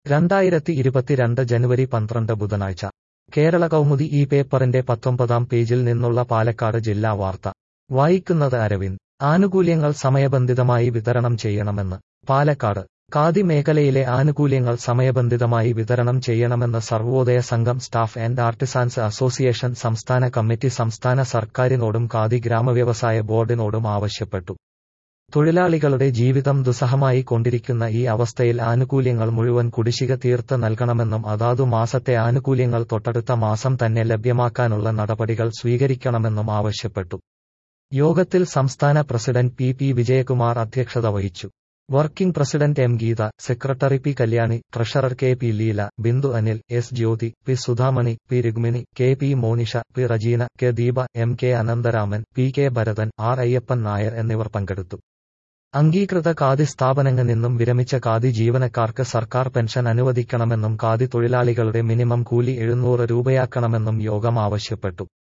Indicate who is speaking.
Speaker 1: രണ്ടായിരത്തി ഇരുപത്തിരണ്ട് ജനുവരി പന്ത്രണ്ട് ബുധനാഴ്ച കേരള കൗമുദി ഈ പേപ്പറിന്റെ പത്തൊമ്പതാം പേജിൽ നിന്നുള്ള പാലക്കാട് ജില്ലാ വാർത്ത വായിക്കുന്നത് അരവിന്ദ് ആനുകൂല്യങ്ങൾ സമയബന്ധിതമായി വിതരണം ചെയ്യണമെന്ന് പാലക്കാട് ഖാദി മേഖലയിലെ ആനുകൂല്യങ്ങൾ സമയബന്ധിതമായി വിതരണം ചെയ്യണമെന്ന് Sarvodaya Sangham staff and artisans association സംസ്ഥാന കമ്മിറ്റി സംസ്ഥാന സർക്കാരിനോടും ഖാദി ഗ്രാമവ്യവസായ ബോർഡിനോടും ആവശ്യപ്പെട്ടു തൊഴിലാളികളുടെ ജീവിതം ദുസ്സഹമായി കൊണ്ടിരിക്കുന്ന ഈ അവസ്ഥയിൽ ആനുകൂല്യങ്ങൾ മുഴുവൻ കുടിശ്ശിക തീർത്ത് നൽകണമെന്നും അതാതു മാസത്തെ ആനുകൂല്യങ്ങൾ തൊട്ടടുത്ത മാസം തന്നെ ലഭ്യമാക്കാനുള്ള നടപടികൾ സ്വീകരിക്കണമെന്നും ആവശ്യപ്പെട്ടു യോഗത്തിൽ സംസ്ഥാന പ്രസിഡന്റ് പി പി വിജയകുമാർ അധ്യക്ഷത വഹിച്ചു working president M Geetha secretary P Kalyani treasurer K P Leela Bindu Anil S Jyothi P Sudhamani P Rugmini K P Monisha P Rejeena K Deepa M K Anantharaman P K Bharathan R Ayyappan Nair എന്നിവർ പങ്കെടുത്തു അംഗീകൃത ഖാദി സ്ഥാപനങ്ങളിൽ നിന്നും വിരമിച്ച ഖാദി ജീവനക്കാർക്ക് സർക്കാർ പെൻഷൻ അനുവദിക്കണമെന്നും ഖാദി തൊഴിലാളികളുടെ മിനിമം കൂലി എഴുന്നൂറ് രൂപയാക്കണമെന്നും യോഗം ആവശ്യപ്പെട്ടു